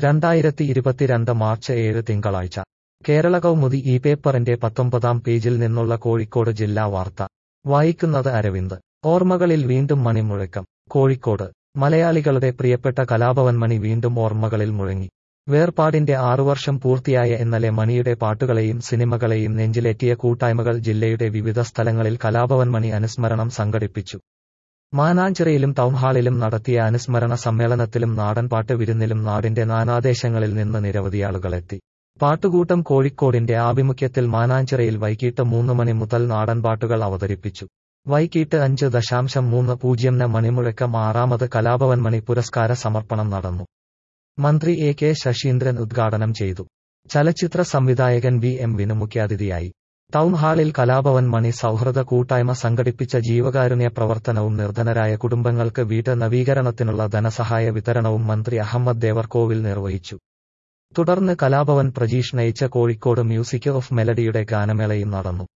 രണ്ടായിരത്തി ഇരുപത്തിരണ്ട് മാർച്ച് ഏഴ് തിങ്കളാഴ്ച കേരള കൗമുദി ഈ പേപ്പറിന്റെ പത്തൊമ്പതാം പേജിൽ നിന്നുള്ള കോഴിക്കോട് ജില്ലാ വാർത്ത വായിക്കുന്നത് അരവിന്ദ് ഓർമ്മകളിൽ വീണ്ടും മണിമുഴക്കം കോഴിക്കോട് മലയാളികളുടെ പ്രിയപ്പെട്ട കലാഭവൻ മണി വീണ്ടും ഓർമ്മകളിൽ മുഴങ്ങി വേർപാടിന്റെ ആറുവർഷം പൂർത്തിയായ ഇന്നലെ മണിയുടെ പാട്ടുകളെയും സിനിമകളെയും നെഞ്ചിലേറ്റിയ കൂട്ടായ്മകൾ ജില്ലയുടെ വിവിധ സ്ഥലങ്ങളിൽ കലാഭവൻ മണി അനുസ്മരണം സംഘടിപ്പിച്ചു മാനാഞ്ചിറയിലും ടൗൺഹാളിലും നടത്തിയ അനുസ്മരണ സമ്മേളനത്തിലും നാടൻപാട്ട് വിരുന്നിലും നാടിന്റെ നാനാദേശങ്ങളിൽ നിന്ന് നിരവധിയാളുകളെത്തി പാട്ടുകൂട്ടം കോഴിക്കോടിന്റെ ആഭിമുഖ്യത്തിൽ മാനാഞ്ചിറയിൽ വൈകിട്ട് മൂന്ന് മണി മുതൽ നാടൻപാട്ടുകൾ അവതരിപ്പിച്ചു വൈകിട്ട് അഞ്ച് ദശാംശം മൂന്ന് പൂജ്യംന് മണിമുഴക്കം ആറാമത് കലാഭവൻ മണി പുരസ്കാര സമർപ്പണം നടന്നു മന്ത്രി എ കെ ശശീന്ദ്രൻ ഉദ്ഘാടനം ചെയ്തു ചലച്ചിത്ര സംവിധായകൻ വി എം വിനു മുഖ്യാതിഥിയായി ടൗൺ ഹാളിൽ കലാഭവൻ മണി സൗഹൃദ കൂട്ടായ്മ സംഘടിപ്പിച്ച ജീവകാരുണ്യ പ്രവർത്തനവും നിർധനരായ കുടുംബങ്ങൾക്ക് വീട്ട് നവീകരണത്തിനുള്ള ധനസഹായ വിതരണവും മന്ത്രി അഹമ്മദ് ദേവർകോവിൽ നിർവഹിച്ചു തുടർന്ന് കലാഭവൻ പ്രജീഷ് നയിച്ച കോഴിക്കോട് മ്യൂസിക് ഓഫ് മെലഡിയുടെ ഗാനമേളയും നടന്നു